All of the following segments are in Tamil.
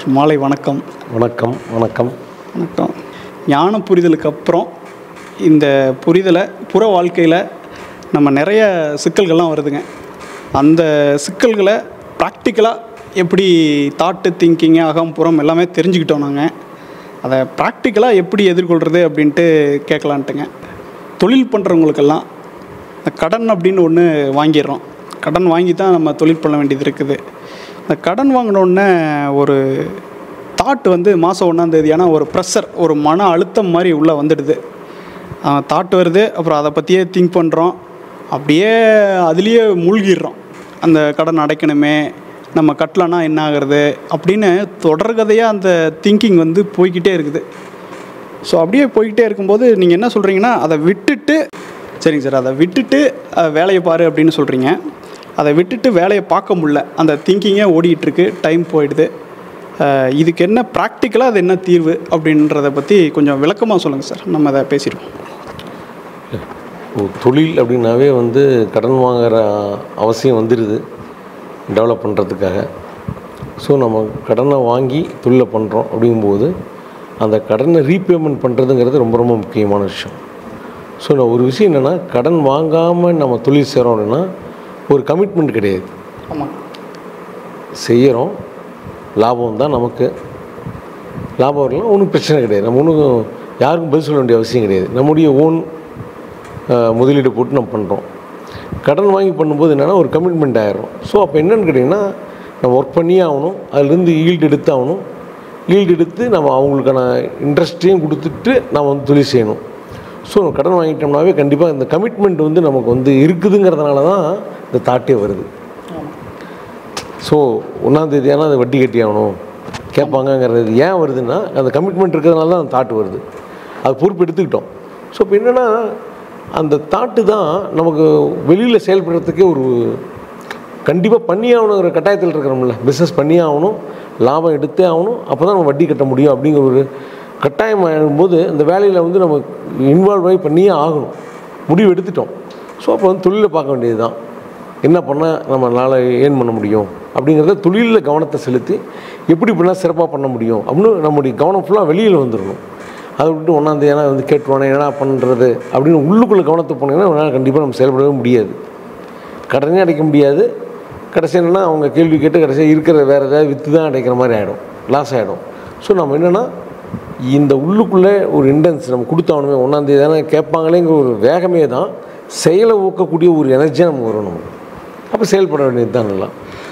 மாலை வணக்கம் வணக்கம் வணக்கம் வணக்கம் ஞான புரிதலுக்கு அப்புறம் இந்த புரிதலை புற வாழ்க்கையில் நம்ம நிறைய சிக்கல்கள்லாம் வருதுங்க அந்த சிக்கல்களை ப்ராக்டிக்கலாக எப்படி தாட்டு திங்கிங்கு அகம் புறம் எல்லாமே தெரிஞ்சுக்கிட்டோம் நாங்கள் அதை ப்ராக்டிக்கலாக எப்படி எதிர்கொள்கிறது அப்படின்ட்டு கேட்கலான்ட்டுங்க தொழில் பண்ணுறவங்களுக்கெல்லாம் இந்த கடன் அப்படின்னு ஒன்று வாங்கிடுறோம் கடன் வாங்கி தான் நம்ம தொழில் பண்ண வேண்டியது இருக்குது இந்த கடன் வாங்கினோடனே ஒரு தாட் வந்து மாதம் ஒன்றாந்தேதி ஆனால் ஒரு ப்ரெஷர் ஒரு மன அழுத்தம் மாதிரி உள்ளே வந்துடுது தாட் வருது அப்புறம் அதை பற்றியே திங்க் பண்ணுறோம் அப்படியே அதுலேயே மூழ்கிடுறோம் அந்த கடன் அடைக்கணுமே நம்ம கட்டலனா என்ன ஆகுறது அப்படின்னு தொடர்கதையாக அந்த திங்கிங் வந்து போய்க்கிட்டே இருக்குது ஸோ அப்படியே போய்கிட்டே இருக்கும்போது நீங்கள் என்ன சொல்கிறீங்கன்னா அதை விட்டுட்டு சரிங்க சார் அதை விட்டுட்டு அஹ், வேலையை பாரு அப்படின்னு சொல்கிறீங்க அதை விட்டுட்டு வேலையை பார்க்க முடியல அந்த திங்கிங்கே ஓடிட்டுருக்கு டைம் போயிடுது அஹ், இதுக்கு என்ன ப்ராக்டிக்கலாக அது என்ன தீர்வு அப்படின்றத பற்றி கொஞ்சம் விளக்கமாக சொல்லுங்கள் சார் நம்ம அதை பேசிடுவோம் ஒரு தொழில் அப்படின்னாவே வந்து கடன் வாங்குற அவசியம் வந்துடுது டெவலப் பண்ணுறதுக்காக ஸோ நம்ம கடனை வாங்கி தொழிலை பண்ணுறோம் அப்படிங்கும்போது அந்த கடனை ரீபேமெண்ட் பண்ணுறதுங்கிறது ரொம்ப ரொம்ப முக்கியமான விஷயம் ஸோ நான் ஒரு விஷயம் என்னென்னா கடன் வாங்காமல் நம்ம தொழில் செய்கிறோம் அப்படின்னா ஒரு கமிட்மெண்ட் கிடையாது ஆமாம் செய்கிறோம் லாபம் தான் நமக்கு லாபம் வரலாம் ஒன்றும் பிரச்சனை கிடையாது நம்ம ஒன்றும் யாருக்கும் பதில் சொல்ல வேண்டிய அவசியம் கிடையாது நம்முடைய ஓன் முதலீடு போட்டு நம்ம பண்ணுறோம் கடன் வாங்கி பண்ணும்போது என்னென்னா ஒரு கமிட்மெண்ட் ஆயிரும் ஸோ அப்போ என்னென்னு கேட்டிங்கன்னா நம்ம ஒர்க் பண்ணியே ஆகணும் அதுலேருந்து ஈல்டு எடுத்து ஆகணும் ஈல்டு எடுத்து நம்ம அவங்களுக்கான இன்ட்ரெஸ்ட்டையும் கொடுத்துட்டு நம்ம வந்து தொழில் செய்யணும் ஸோ கடன் வாங்கிட்டோம்னாவே கண்டிப்பாக இந்த கமிட்மெண்ட் வந்து நமக்கு வந்து இருக்குதுங்கிறதுனால தான் இந்த தாட்டே வருது ஸோ ஒன்றாந்தேதி ஆனால் அது வட்டி கட்டி ஆகணும் கேட்பாங்கங்கிறது ஏன் வருதுன்னா அந்த கமிட்மெண்ட் இருக்கிறதுனால தான் அந்த தாட் வருது அது பொறுப்பு எடுத்துக்கிட்டோம் ஸோ இப்போ என்னென்னா அந்த தாட்டு தான் நமக்கு வெளியில் செயல்படுறதுக்கே ஒரு கண்டிப்பாக பண்ணி ஆகணுங்கிற கட்டாயத்தில் இருக்கிறோம்ல பிஸ்னஸ் பண்ணி ஆகணும் லாபம் எடுத்தே ஆகணும் அப்போ தான் நம்ம வட்டி கட்ட முடியும் அப்படிங்கிற ஒரு கட்டாயம் ஆகும்போது அந்த வேலையில் வந்து நம்ம இன்வால்வ் ஆகி பண்ணியே ஆகணும் முடிவு எடுத்துட்டோம் ஸோ அப்போ வந்து தொழிலை பார்க்க வேண்டியது தான் என்ன பண்ணால் நம்ம நாளை ஏர்ன் பண்ண முடியும் அப்படிங்கிறத தொழிலில் கவனத்தை செலுத்தி எப்படி பண்ணால் சிறப்பாக பண்ண முடியும் அப்படின்னு நம்முடைய கவனம் ஃபுல்லாக வெளியில் வந்துடணும் அதை விட்டு ஒன்றாந்தேதி ஏன்னா வந்து கேட்டுவானே என்ன பண்ணுறது அப்படின்னு உள்ளுக்குள்ளே கவனத்தை போனீங்கன்னா அவனால் கண்டிப்பாக நம்ம செயல்படவே முடியாது கடனே அடைக்க முடியாது கடைசி என்னென்னா அவங்க கேள்வி கேட்டு கடைசியாக இருக்கிற வேறு ஏதாவது விற்று தான் அடைக்கிற மாதிரி ஆகிடும் லாஸ் ஆகிடும் ஸோ நம்ம என்னென்னா இந்த உள்ளுக்குள்ளே ஒரு இண்டன்ஸ் நம்ம கொடுத்தாவணுமே ஒன்றாந்தேதி தானே கேட்பாங்களேங்கிற ஒரு வேகமே தான் செயலை ஊக்கக்கூடிய ஒரு எனர்ஜியாக நமக்கு வரும் நமக்கு அப்போ செயல்பட வேண்டியது தான் நல்லா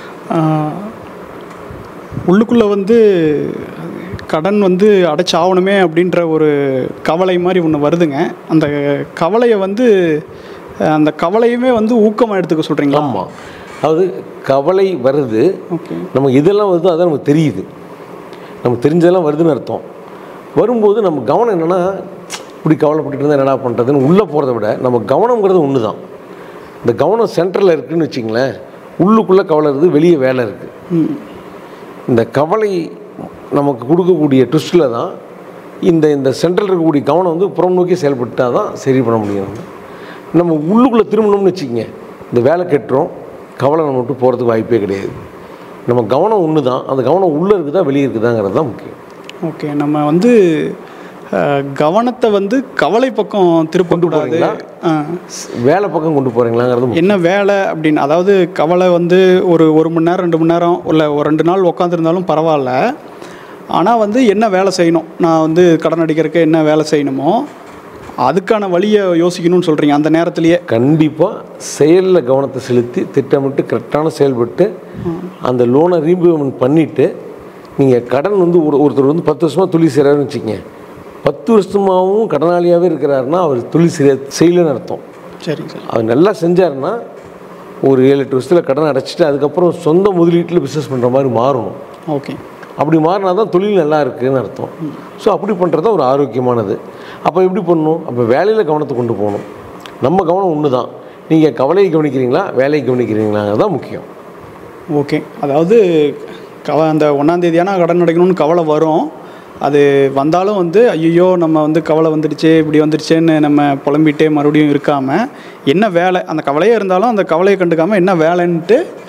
உள்ளுக்குள்ளே வந்து கடன் வந்து அடைச்சாகணுமே அப்படின்ற ஒரு கவலை மாதிரி ஒன்று வருதுங்க அந்த கவலையை வந்து அஹ், அந்த கவலையுமே வந்து ஊக்கமாக எடுத்துக்க சொல்கிறீங்களா ஆமாம் அதாவது கவலை வருது ஓகே நம்ம இதெல்லாம் வருதோ அதான் நமக்கு தெரியுது நமக்கு தெரிஞ்சதெல்லாம் வருதுன்னு அர்த்தம் வரும்போது நம்ம கவனம் என்னென்னா இப்படி கவலைப்பட்டுட்டு இருந்தால் என்னடா பண்ணுறதுன்னு உள்ளே போகிறத விட நம்ம கவனங்கிறது ஒன்று தான் இந்த கவனம் சென்டரில் இருக்குதுன்னு வச்சிங்களேன் உள்ளுக்குள்ளே கவலை இருக்குது வெளியே வேலை இருக்குது ம் இந்த கவலை நமக்கு கொடுக்கக்கூடிய ட்விஸ்ட்டில் தான் இந்த இந்த சென்ட்ரல் இருக்கக்கூடிய கவனம் வந்து புறம் நோக்கி செயல்பட்டால் தான் சரி பண்ண முடியும் நம்ம. நம்ம உள்ளுக்குள்ளே திரும்பணும்னு வச்சுக்கோங்க இந்த வேலை கெட்டுறோம் கவலை நம்ம விட்டு போகிறதுக்கு வாய்ப்பே கிடையாது நம்ம கவனம் ஒன்று தான் அந்த கவனம் உள்ளே இருக்குதா வெளியே இருக்குதாங்கிறது தான் முக்கியம் ஓகே நம்ம வந்து அஹ், கவனத்தை வந்து கவலை பக்கம் திருப்பக்கூடாது போறீங்களா? ஆ. வேலை பக்கம் கொண்டு போகிறீங்களாங்கிறது முக்கியம். என்ன வேலை அப்படின்னு அதாவது கவலை வந்து ஒரு ஒரு மணி நேரம் ரெண்டு மணி நேரம் இல்லை ஒரு ரெண்டு நாள் உட்காந்துருந்தாலும் பரவாயில்ல ஆனால் வந்து என்ன வேலை செய்யணும் நான் வந்து கடன் அடிக்கிறதுக்கு என்ன வேலை செய்யணுமோ அதுக்கான வழியை யோசிக்கணும்னு சொல்கிறீங்க அந்த நேரத்திலேயே கண்டிப்பாக செயலில் கவனத்தை செலுத்தி திட்டமிட்டு கரெக்டான செயல்பட்டு அந்த லோனை ரீபேமெண்ட் பண்ணிவிட்டு நீங்கள் கடன் வந்து ஒரு ஒருத்தர் வந்து பத்து வருஷமாக தொழில் செய்கிறாருன்னு வச்சுக்கங்க பத்து வருஷமாகவும் கடனாளியாகவே இருக்கிறாருன்னா அவர் தொழில் செய்ய செய்யலன்னு அர்த்தம் சரிங்க சார் அவர் நல்லா செஞ்சாருன்னா ஒரு ஏழு எட்டு வருஷத்தில் கடன் அடைச்சிட்டு அதுக்கப்புறம் சொந்த முதலீட்டில் பிஸ்னஸ் பண்ணுற மாதிரி மாறணும் ஓகே அப்படி மாறினா தான் தொழில் நல்லா இருக்குன்னு அர்த்தம் ஸோ அப்படி பண்ணுறது தான் ஒரு ஆரோக்கியமானது அப்போ எப்படி பண்ணணும் அப்போ வேலையில் கவனத்தை கொண்டு போகணும் நம்ம கவனம் ஒன்று தான் நீங்கள் கவலையை கவனிக்கிறீங்களா வேலையை கவனிக்கிறீங்களாங்கிறது தான் முக்கியம் ஓகே அதாவது கவ அந்த ஒன்றாந்தேதியானா கடன் அடைக்கணும்னு கவலை வரும் அது வந்தாலும் வந்து ஐயோ நம்ம வந்து கவலை வந்துடுச்சே இப்படி வந்துடுச்சேன்னு நம்ம புலம்பிட்டே மறுபடியும் இருக்காமல் என்ன வேலை அந்த கவலையே இருந்தாலும் அந்த கவலையை கண்டுக்காமல் என்ன வேலைன்ட்டு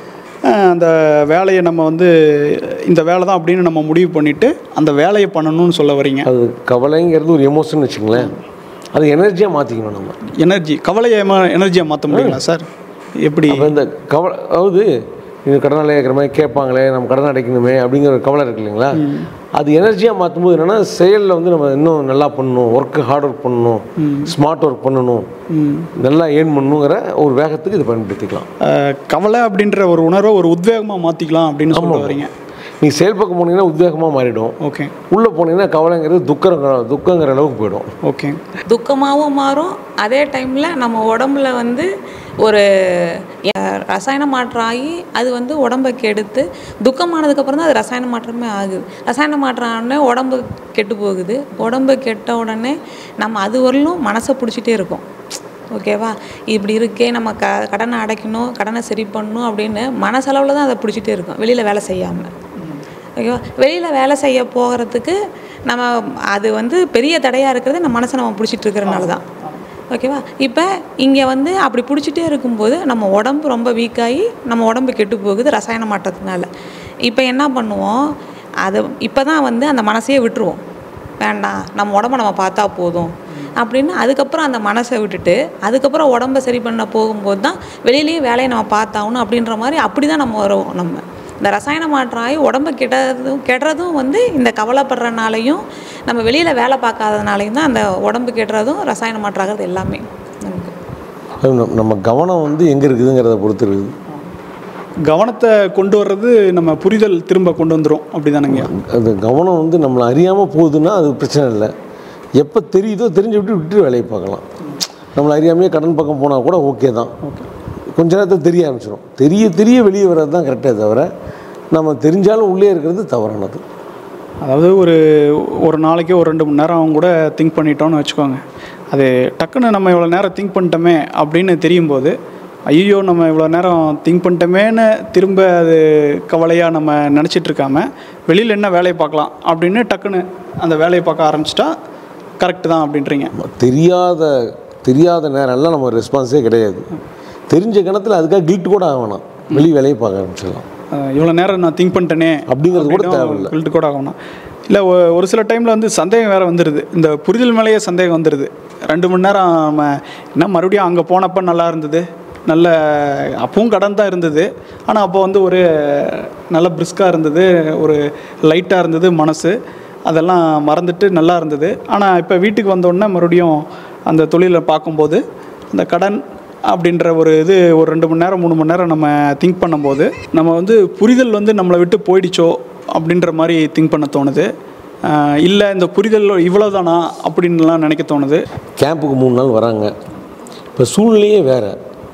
அஹ், அந்த வேலையை நம்ம வந்து இந்த வேலை தான் அப்படின்னு நம்ம முடிவு பண்ணிவிட்டு அந்த வேலையை பண்ணணும்னு சொல்ல வரீங்க அது கவலைங்கிறது ஒரு எமோஷன் வச்சுங்களேன் அது எனர்ஜியாக மாற்றிக்கணும் நம்ம எனர்ஜி கவலையை எனர்ஜியாக மாற்ற முடியுங்களா சார் எப்படி அப்போ இந்த கவலை அதாவது இது கடனாளி இருக்கிற மாதிரி கேட்பாங்களே நம்ம கடன் அடைக்கணுமே அப்படிங்கிற ஒரு கவலை இருக்கு இல்லைங்களா அது எனர்ஜியாக மாற்றும்போது என்னென்னா செயலில் வந்து நம்ம இன்னும் நல்லா பண்ணணும் ஒர்க்கு ஹார்ட் ஒர்க் பண்ணணும் ஸ்மார்ட் ஒர்க் பண்ணணும் நல்லா ஏர்ன் பண்ணணுங்கிற ஒரு வேகத்துக்கு இது பயன்படுத்திக்கலாம் அஹ், கவலை அப்படின்ற ஒரு உணர்வை ஒரு உத்வேகமாக மாற்றிக்கலாம் அப்படின்னு சொல்ல வரீங்க நீங்கள் செயல் பக்கம் போனீங்கன்னா உத்வேகமாக மாறிடும் ஓகே உள்ளே போனீங்கன்னா கவலைங்கிறது துக்கங்கிற துக்கங்கிற அளவுக்கு போயிடும் ஓகே துக்கமாகவும் மாறும் அதே டைமில் நம்ம உடம்புல வந்து ஒரு அஹ், ரசாயன மாற்றம் ஆகி அது வந்து உடம்பை கெடுத்து துக்கமானதுக்கப்புறம் தான் அது ரசாயன மாற்றமே ஆகுது ரசாயன மாற்றம் ஆனே உடம்பு கெட்டு போகுது உடம்பு கெட்ட உடனே நம்ம அது வரலும் மனசை பிடிச்சிட்டே இருக்கோம் ஓகேவா இப்படி இருக்கே நம்ம க கடனை அடைக்கணும் கடனை சரி பண்ணணும் அப்படின்னு மனசளவில் தான் அதை பிடிச்சிட்டே இருக்கோம் வெளியில் வேலை செய்யாமல் ஓகேவா வெளியில் வேலை செய்ய போகிறதுக்கு நம்ம அது வந்து பெரிய தடையாக இருக்கிறது நம்ம மனசை நம்ம பிடிச்சிட்டு இருக்கிறனால தான் ஓகேவா இப்போ இங்கே வந்து அப்படி பிடிச்சிட்டே இருக்கும்போது நம்ம உடம்பு ரொம்ப வீக்காகி நம்ம உடம்பு கெட்டு போகுது ரசாயன மாற்றத்தினால இப்போ என்ன பண்ணுவோம் அது இப்போ தான் வந்து அந்த மனசையே விட்டுருவோம் வேண்டாம் நம்ம உடம்ப நம்ம பார்த்தா போதும் அப்படின்னு அதுக்கப்புறம் அந்த மனசை விட்டுட்டு அதுக்கப்புறம் உடம்ப சரி பண்ண போகும்போது தான் வெளியிலேயும் வேலையை நம்ம பார்த்தாகணும் அப்படின்ற மாதிரி அப்படி தான் நம்ம வருவோம் நம்ம இந்த ரசாயன மாற்றம் ஆகி உடம்ப கெட்டதும் கெடுறதும் வந்து இந்த கவலைப்படுறனாலையும் நம்ம வெளியில் வேலை பார்க்காதனாலையும் தான் அந்த உடம்பு கெடுறதும் ரசாயன மாற்றம் ஆகிறது எல்லாமே நமக்கு அது நம்ம- நம்ம கவனம் வந்து எங்கே இருக்குதுங்கிறத பொறுத்து இருக்குது கவனத்தை கொண்டு வர்றது நம்ம புரிதல் திரும்ப கொண்டு வந்துடும் அப்படி தானேங்க அந்த கவனம் வந்து நம்மளை அறியாமல் போகுதுன்னா அது பிரச்சனை இல்லை எப்போ தெரியுதோ தெரிஞ்சு விட்டு விட்டு வேலையை பார்க்கலாம் நம்மளை அறியாமையே கடன் பக்கம் போனால் கூட ஓகே தான் கொஞ்ச நேரத்தில் தெரிய ஆரம்பிச்சிடும் தெரிய தெரிய வெளியே வர்றது தான் கரெக்டே தவிர நம்ம தெரிஞ்சாலும் உள்ளே இருக்கிறது தவறானது அதாவது ஒரு ஒரு நாளைக்கு ஒரு ரெண்டு மணி நேரம் அவங்க கூட திங்க் பண்ணிட்டோம்னு வச்சுக்கோங்க அது டக்குன்னு நம்ம இவ்வளோ நேரம் திங்க் பண்ணிட்டோமே அப்படின்னு தெரியும் போது ஐயோ நம்ம இவ்வளோ நேரம் திங்க் பண்ணிட்டோமேன்னு திரும்ப அது கவலையாக நம்ம நினச்சிட்டு இருக்காம வெளியில் என்ன வேலையை பார்க்கலாம் அப்படின்னு டக்குன்னு அந்த வேலையை பார்க்க ஆரம்பிச்சிட்டா கரெக்டு தான் அப்படின்றீங்க தெரியாத தெரியாத நேரம்லாம் நம்ம ரெஸ்பான்ஸே கிடையாது தெரிஞ்ச கணத்தில் அதுக்காக கில்ட் கூட ஆக வேணாம் வெளி வேலையை பார்க்க ஆரம்பிச்சிடலாம் இவ்வளோ நேரம் நான் திங்க் பண்ணிட்டேனே அப்படிங்கிறது கூட தேவையில்லை. கில்ட்டு கூட ஆகணும் இல்லை ஒரு சில டைமில் வந்து சந்தேகம் வேறு வந்துடுது இந்த புரிதல் மேலேயே சந்தேகம் வந்துடுது ரெண்டு மணி நேரம் நம்ம என்ன மறுபடியும் அங்கே போனப்போ நல்லா இருந்தது நல்ல அப்பவும் கடன் தான் இருந்தது ஆனால் அப்போ வந்து ஒரு நல்ல பிரிஸ்காக இருந்தது ஒரு லைட்டாக இருந்தது மனசு அதெல்லாம் மறந்துட்டு நல்லா இருந்தது ஆனால் இப்போ வீட்டுக்கு வந்தோடனே மறுபடியும் அந்த தொழிலை பார்க்கும்போது அந்த கடன் அப்படின்ற ஒரு இது ஒரு ரெண்டு மணி நேரம் மூணு மணி நேரம் நம்ம திங்க் பண்ணும்போது நம்ம வந்து புரிதல் வந்து நம்மளை விட்டு போயிடுச்சோ அப்படின்ற மாதிரி திங்க் பண்ண தோணுது இல்லை இந்த புரிதல் இவ்வளோதானா அப்படின்லாம் நினைக்க தோணுது கேம்புக்கு மூணு நாள் வராங்க இப்போ சூழ்நிலையே வேறு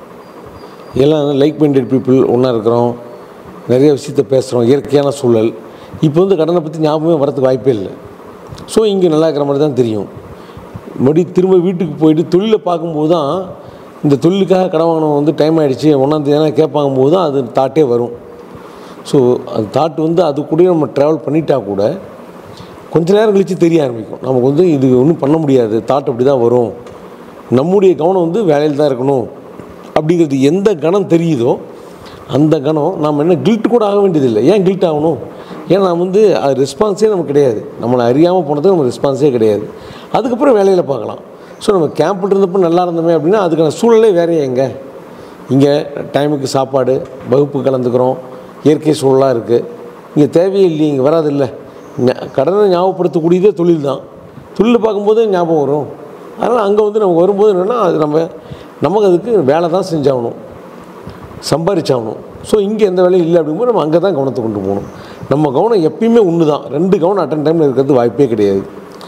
எல்லாம் லைக் மைண்டட் பீப்புள் ஒன்றா இருக்கிறோம் நிறைய விஷயத்த பேசுகிறோம் இயற்கையான சூழல் இப்போ வந்து கடனை பற்றி ஞாபகமே வரதுக்கு வாய்ப்பே இல்லை ஸோ இங்கே நல்லா இருக்கிற மாதிரி தான் தெரியும் மறுபடியும் திரும்ப வீட்டுக்கு போயிட்டு தொழிலை பார்க்கும்போது தான் இந்த தொழிலுக்காக கடன் வாங்கினவங்க வந்து டைம் ஆகிடுச்சு ஒன்றாந்தேதி கேட்பாங்க போது தான் அது தாட்டே வரும் ஸோ அது தாட் வந்து அது கூட நம்ம ட்ராவல் பண்ணிட்டா கூட கொஞ்ச நேரம் கழித்து தெரிய ஆரம்பிக்கும் நமக்கு வந்து இது ஒன்றும் பண்ண முடியாது தாட் அப்படி தான் வரும் நம்முடைய கவனம் வந்து வேலையில் தான் இருக்கணும் அப்படிங்கிறது எந்த கணம் தெரியுதோ அந்த கணம் நாம் என்ன கில்ட் கூட ஆக வேண்டியதில்லை ஏன் கில்ட் ஆகணும் ஏன்னா நாம் வந்து அது ரெஸ்பான்ஸே நமக்கு கிடையாது நம்மளை அறியாமல் போனதுக்கு நம்ம ரெஸ்பான்ஸே கிடையாது அதுக்கப்புறம் வேலையில் பார்க்கலாம் ஸோ நம்ம கேம்பில் இருந்தப்போ நல்லா இருந்தோமே அப்படின்னா அதுக்கான சூழலே வேறையே எங்கே இங்கே டைமுக்கு சாப்பாடு வகுப்பு கலந்துக்கிறோம் இயற்கை சூழலாக இருக்குது இங்கே தேவையே இல்லையே இங்கே வராதில்ல ஞா- கடனை ஞாபகப்படுத்தக்கூடியதே தொழில் தான் தொழில் பார்க்கும்போது ஞாபகம் வரும் அதனால் அங்கே வந்து நமக்கு வரும்போது என்னென்னா அது நம்ம நமக்கு அதுக்கு வேலை தான் செஞ்சாகணும் சம்பாரிச்சாகணும் ஸோ இங்கே எந்த வேலையும் இல்லை அப்படிங்கும்போது நம்ம அங்கே தான் கவனத்தை கொண்டு போகணும் நம்ம கவனம் எப்பயுமே ஒன்று தான் ரெண்டு கவனம் அட்டன் டைமில் இருக்கிறது வாய்ப்பே கிடையாது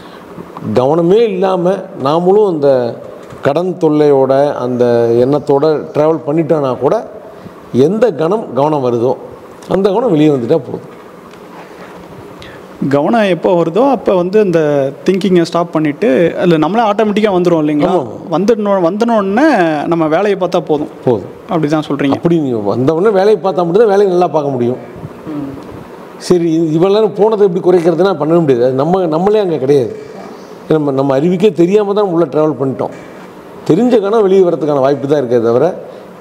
கவனமே இல்லாமல் நாமளும் அந்த கடன் தொல்லையோட அந்த எண்ணத்தோட ட்ராவல் பண்ணிட்டோன்னா கூட எந்த கணம் கவனம் வருதோ அந்த கவனம் வெளியே வந்துட்டால் போதும் கவனம் எப்போ வருதோ அப்போ வந்து அந்த திங்கிங்கை ஸ்டாப் பண்ணிவிட்டு அதில் நம்மளே ஆட்டோமேட்டிக்காக வந்துடும் இல்லைங்களா வந்துடனோ வந்தனோடனே நம்ம வேலையை பார்த்தா போதும் போதும் அப்படி தான் சொல்கிறீங்க அப்படி நீ வந்தவொடனே வேலையை பார்த்தா மட்டும்தான் வேலையை நல்லா பார்க்க முடியும் சரி இது இவ்வளோ நேரம் போனதை எப்படி குறைக்கிறதுனா பண்ண முடியாது அது நம்ம நம்மளே அங்கே கிடையாது நம்ம நம்ம அறிவிக்கே தெரியாமல் தான் உள்ள ட்ராவல் பண்ணிட்டோம் தெரிஞ்ச கணம் வெளியே வரதுக்கான வாய்ப்பு தான் இருக்கே தவிர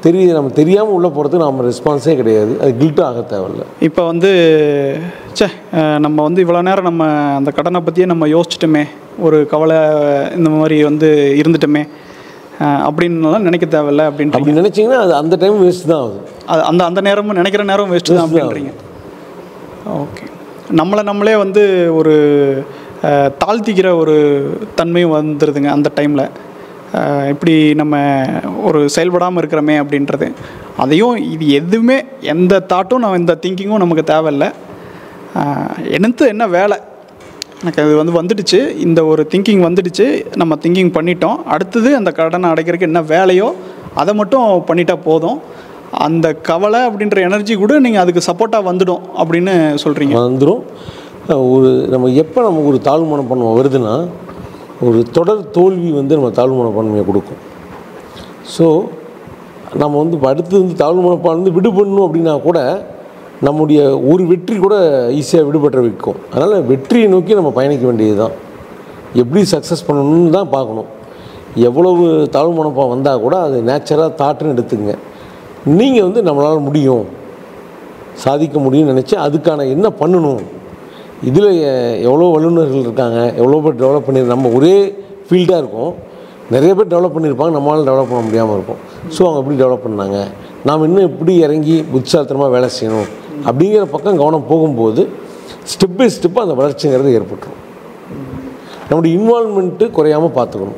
தெரிய நம்ம தெரியாமல் உள்ளே போகிறதுக்கு நம்ம ரெஸ்பான்ஸே கிடையாது அது கில்ட்டும் ஆக தேவையில்ல இப்போ வந்து ச்சே அஹ் நம்ம வந்து இவ்வளோ நேரம் நம்ம அந்த கடனை பற்றியே நம்ம யோசிச்சிட்டோமே ஒரு கவலை இந்த மாதிரி வந்து இருந்துட்டோமே அஹ் அப்படின்னுலாம் நினைக்க தேவையில்ல அப்படின்றீங்க அப்படி நினச்சிங்கன்னா அது அந்த டைம் வேஸ்ட் தான் ஆகுது அது அந்த அந்த நேரமும் நினைக்கிற நேரம் வேஸ்ட்டு தான் Waste தான் அப்படின்றீங்க ஓகே நம்மளை நம்மளே வந்து ஒரு அஹ், தாழ்த்திக்கிற ஒரு தன்மையும் வந்துடுதுங்க அந்த டைமில் இப்படி நம்ம ஒரு செயல்படாமல் இருக்கிறோமே அப்படின்றது அதையும் இது எதுவுமே எந்த தாட்டும் நம்ம இந்த திங்கிங்கும் நமக்கு தேவையில்லை எனக்கு என்ன வேலை எனக்கு அது வந்து வந்துடுச்சு இந்த ஒரு திங்கிங் வந்துடுச்சு நம்ம திங்கிங் பண்ணிட்டோம் அடுத்தது அந்த கடனை அடைக்கிறதுக்கு என்ன வேலையோ அதை மட்டும் பண்ணிட்டா போதும் அந்த கவலை அப்படின்ற எனர்ஜி கூட நீங்கள் அதுக்கு சப்போர்ட்டாக வந்துடும் அப்படின்னு சொல்கிறீங்க வந்துடும் ஒரு நம்ம எப்போ நமக்கு ஒரு தாழ்வு மனப்பான்மை வருதுன்னா ஒரு தொடர் தோல்வி வந்து நம்ம தாழ்வு மனப்பான்மையை கொடுக்கும் ஸோ நம்ம வந்து இப்போ அடுத்து வந்து தாழ்வு மனப்பான்மை வந்து விடுபடணும் அப்படின்னா கூட நம்முடைய ஒரு வெற்றி கூட ஈஸியாக விடுபட்ட வைக்கும் அதனால் வெற்றியை நோக்கி நம்ம பயணிக்க வேண்டியது தான் எப்படி சக்ஸஸ் பண்ணணும்னு தான் பார்க்கணும் எவ்வளவு தாழ்வு மனப்பான் வந்தால் கூட அது நேச்சராக தாட்டுன்னு எடுத்துக்கங்க நீங்கள் வந்து நம்மளால் முடியும் சாதிக்க முடியும்னு நினச்சி அதுக்கான என்ன பண்ணணும் இதில் எவ்வளோ வல்லுநர்கள் இருக்காங்க எவ்வளோ பேர் டெவலப் பண்ணி நம்ம ஒரே ஃபீல்டாக இருக்கும் நிறைய பேர் டெவலப் பண்ணியிருப்பாங்க நம்மளால் டெவலப் பண்ண முடியாமல் இருக்கும் ஸோ அவங்க எப்படி டெவலப் பண்ணாங்க நாம் இன்னும் எப்படி இறங்கி புத்திசாலித்தனமாக வேலை செய்யணும் அப்படிங்கிற பக்கம் கவனம் போகும்போது ஸ்டெப் பை ஸ்டெப் அந்த வளர்ச்சிங்கிறது ஏற்பட்டுரும் நம்முடைய இன்வால்மெண்ட்டு குறையாமல் பார்த்துக்கணும்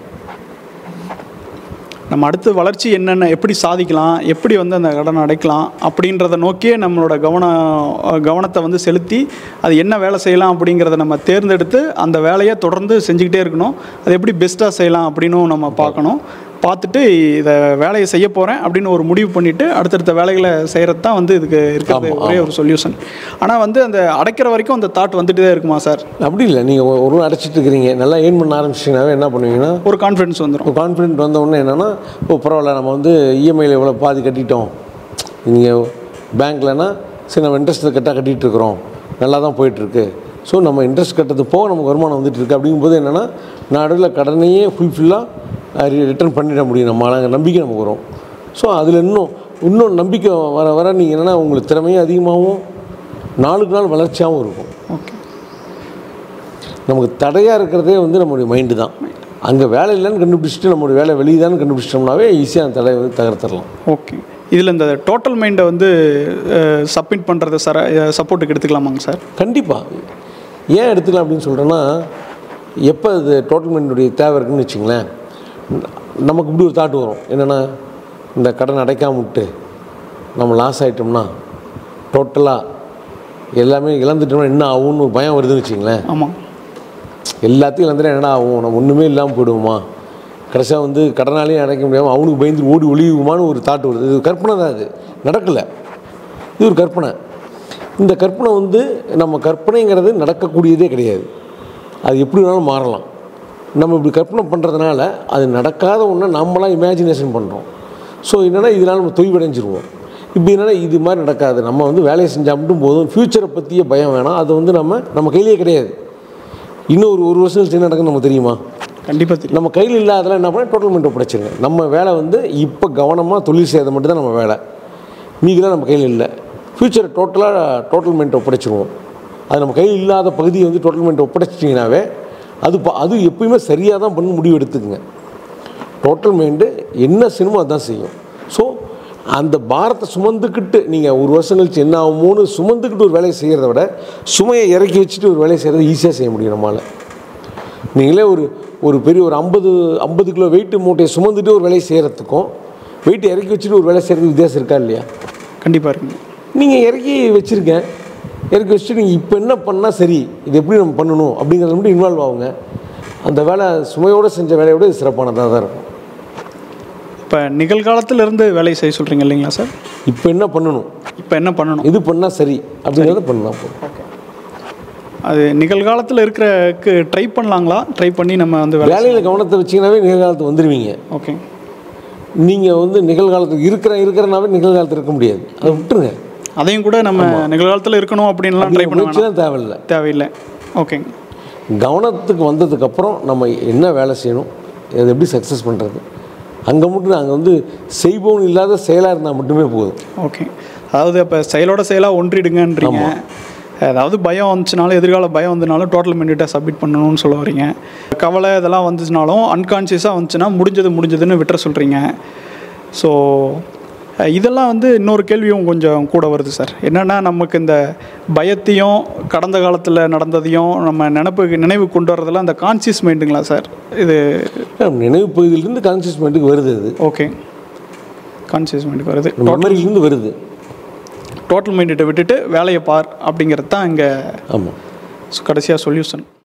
நம்ம அடுத்து வளர்ச்சி என்னென்ன எப்படி சாதிக்கலாம் எப்படி வந்து அந்த கடனை அடைக்கலாம் அப்படின்றத நோக்கியே நம்மளோட கவனம் கவனத்தை வந்து செலுத்தி அது என்ன வேலை செய்யலாம் அப்படிங்கிறத நம்ம தேர்ந்தெடுத்து அந்த வேலையை தொடர்ந்து செஞ்சுக்கிட்டே இருக்கணும் அது எப்படி பெஸ்ட்டாக செய்யலாம் அப்படின்னும் நம்ம பார்க்கணும் பார்த்துட்டு இதை வேலையை செய்ய போகிறேன் அப்படின்னு ஒரு முடிவு பண்ணிவிட்டு அடுத்தடுத்த வேலைகளை செய்கிறது தான் வந்து இதுக்கு இருக்கிறது ஆமா, ஒரே ஒரு சொல்யூஷன் ஆனால் வந்து அந்த அடைக்கிற வரைக்கும் அந்த தாட் வந்துட்டு தான் இருக்குமா சார் அப்படி இல்லை நீங்கள் ஒரு நாள் அடைச்சிட்டு இருக்கிறீங்க நல்லா ஏர்ன் பண்ண ஆரம்பிச்சிங்கனாவே என்ன பண்ணுவீங்கன்னா ஒரு கான்ஃபிடன்ஸ் வந்துடும் ஒரு கான்ஃபிடென்ட் வந்த உடனே என்னென்னா ஓ பரவாயில்ல நம்ம வந்து இஎம்ஐயில் இவ்வளோ பாதி கட்டிட்டோம் நீங்கள் பேங்க்லனா சரி நம்ம இன்ட்ரெஸ்ட் கட்டாக கட்டிகிட்டு இருக்கிறோம் நல்லா தான் போயிட்டுருக்கு ஸோ நம்ம இன்ட்ரெஸ்ட் கட்டுறது போக நமக்கு வருமானம் வந்துட்டு இருக்கு அப்படிங்கும்போது என்னென்னா நடுவில் கடனையே ஃபுல்ஃபில்லாக ரிட்டர்ன் பண்ணிட முடியும் நம்மளால நம்பிக்கை நமக்கு வரும் ஸோ அதில் இன்னும் இன்னும் நம்பிக்கை வர வர நீங்கள் என்னென்னா உங்களுக்கு திறமையும் அதிகமாகவும் நாளுக்கு நாள் வளர்ச்சியாகவும் இருக்கும் ஓகே நமக்கு தடையாக இருக்கிறதே வந்து நம்மளுடைய மைண்டு தான் அங்கே வேலை இல்லைன்னு கண்டுபிடிச்சிட்டு நம்மளுடைய வேலை வெளியே தான் கண்டுபிடிச்சிட்டோம்னாவே ஈஸியாக அந்த தடையை வந்து தகர்த்துடலாம் ஓகே இதில் இந்த டோட்டல் மைண்டை வந்து சப்மிட் பண்ணுறத சர சப்போர்ட்டுக்கு எடுத்துக்கலாமாங்க சார் கண்டிப்பாக ஏன் எடுத்துக்கலாம் அப்படின்னு சொல்கிறேன்னா எப்போ அது டோட்டல் மைண்டுடைய தேவை இருக்குன்னு வச்சுங்களேன் நமக்கு இப்படி ஒரு தாட் வரும் என்னென்னா இந்த கடன் அடைக்காம விட்டு நம்ம லாஸ் ஆகிட்டோம்னா டோட்டலாக எல்லாமே இழந்துட்டோம்னா என்ன ஆகும்னு ஒரு பயம் வருதுன்னு வச்சுங்களேன் ஆமாம் எல்லாத்தையும் இழந்துட்டா என்னடா ஆகும் நம்ம ஒன்றுமே இல்லாமல் போயிடுவோமா கடைசியாக வந்து கடனாலையும் அடைக்க முடியாமல் அவனுக்கு பயந்து ஓடி ஒளியுமான்னு ஒரு தாட் வருது இது கற்பனை தான் இது நடக்கலை இது ஒரு கற்பனை இந்த கற்பனை வந்து நம்ம கற்பனைங்கிறது நடக்கக்கூடியதே கிடையாது அது எப்படி வேணாலும் மாறலாம் நம்ம இப்படி கற்பனை பண்ணுறதுனால அது நடக்காத ஒன்றை நம்மளாம் இமேஜினேஷன் பண்ணுறோம் ஸோ என்னென்னா இதனால் நம்ம தொய்வடைஞ்சிருவோம் இப்போ என்னென்னா இது மாதிரி நடக்காது நம்ம வந்து வேலையை செஞ்சால் மட்டும் போதும் ஃப்யூச்சரை பற்றிய பயம் வேணாம் அது வந்து நம்ம நம்ம கையிலேயே கிடையாது இன்னும் ஒரு ஒரு வருஷம் கழிச்சு என்ன நடக்குன்னு நமக்கு தெரியுமா கண்டிப்பாக தெரியும் நம்ம கையில் இல்லாதெல்லாம் என்ன பண்ண டோட்டல் மெண்ட் ஒப்படைச்சிருங்க நம்ம வேலை வந்து இப்போ கவனமாக தொழில் செய்யறது மட்டும் தான் நம்ம வேலை மீதிலாம் நம்ம கையில் இல்லை ஃப்யூச்சரை டோட்டலாக டோட்டல் மெண்ட் ஒப்படைச்சிருவோம் அது நம்ம கையில் இல்லாத பகுதியை வந்து டோட்டல் மெண்ட் ஒப்படைச்சிட்டிங்கனாவே அது ப- அது எப்பயுமே சரியாக தான் பண்ணி முடிவு எடுத்துக்குங்க டோட்டல் மைண்டு என்ன சினிமா அதான் செய்யும் ஸோ அந்த பாரத்தை சுமந்துக்கிட்டு நீங்கள் ஒரு வருஷம் கழிச்சு என்ன ஆகுமோன்னு சுமந்துக்கிட்டு ஒரு வேலையை செய்கிறத விட சுமையை இறக்கி வச்சுட்டு ஒரு வேலையை செய்கிறது ஈஸியாக செய்ய முடியும் நம்மளால் நீங்களே ஒரு ஒரு பெரிய ஒரு ஐம்பது ஐம்பது கிலோ வெயிட்டு மூட்டையை சுமந்துட்டு ஒரு வேலையை செய்கிறதுக்கும் வெயிட்டை இறக்கி வச்சுட்டு ஒரு வேலை செய்கிறதுக்கு வித்தியாசம் இருக்கா இல்லையா கண்டிப்பாக இருக்குங்க நீங்கள் இறக்கி வச்சுருக்கேன் இறக்கி வச்சுட்டு நீங்கள் இப்போ என்ன பண்ணால் சரி இது எப்படி நம்ம பண்ணணும் அப்படிங்கிறத மட்டும் இன்வால்வ் ஆகுங்க அந்த வேலை சுமையோடு செஞ்ச வேலையோட இது சிறப்பானதாக தான் இருக்கும் இப்போ நிகழ்காலத்துல இருந்து வேலையை செய்ய சொல்கிறீங்க இல்லைங்களா சார் இப்போ என்ன பண்ணணும் இப்போ என்ன பண்ணணும் இது பண்ணால் சரி அப்படிங்கிறத பண்ணலாம் போதும் அது நிகழ்காலத்தில் இருக்கிறக்கு ட்ரை பண்ணலாங்களா ட்ரை பண்ணி நம்ம வந்து வேலை வேலையில் கவனத்தை வச்சிங்கனாவே நிகழ்காலத்துக்கு வந்துடுவீங்க ஓகே நீங்கள் வந்து நிகழ்காலத்துக்கு இருக்கிற இருக்கிறனாவே நிகழ்காலத்தில் இருக்க முடியாது அதை விட்டுருங்க அதையும் கூட நம்ம நிகழ்காலத்தில் இருக்கணும் அப்படின்லாம் ட்ரை பண்ண முயற்சி வேணாம் தான் தேவையில்லை தேவையில்லை ஓகேங்க கவனத்துக்கு வந்ததுக்கப்புறம் நம்ம என்ன வேலை செய்யணும் அதை எப்படி சக்ஸஸ் பண்ணுறது அங்கே மட்டும் நாங்கள் வந்து செய்வோம் இல்லாத செயலாக இருந்தால் மட்டுமே போதும் ஓகே அதாவது இப்போ செயலோட செயலாக ஒன்றிடுங்கன்றீங்க அதாவது பயம் வந்துச்சுனாலும் எதிர்கால பயம் வந்தனாலும் டோட்டல் இம்யூனிட்டாக சப்மிட் பண்ணணும்னு சொல்ல வரீங்க கவலை இதெல்லாம் வந்துச்சுனாலும் அன்கான்ஷியஸாக வந்துச்சுன்னா முடிஞ்சது முடிஞ்சதுன்னு விட்டுற சொல்கிறீங்க ஸோ இதெல்லாம் வந்து இன்னொரு கேள்வியும் கொஞ்சம் கூட வருது சார் என்னென்னா நமக்கு இந்த பயத்தையும் கடந்த காலத்தில் நடந்ததையும் நம்ம நினப்புக்கு நினைவு கொண்டு வரதெல்லாம் அந்த கான்சியஸ் மைண்டுங்களா சார் இது நினைவு பகுதியிலேருந்து கான்சியஸ் மைண்டுக்கு வருது அது ஓகே கான்சியஸ் மைண்டுக்கு வருது மெமரியிலேருந்து வருது டோட்டல் மைண்டிட்ட விட்டுட்டு வேலையை பார் அப்படிங்கிறது தான் இங்கே ஆமாம் கடைசியாக சொல்யூஷன்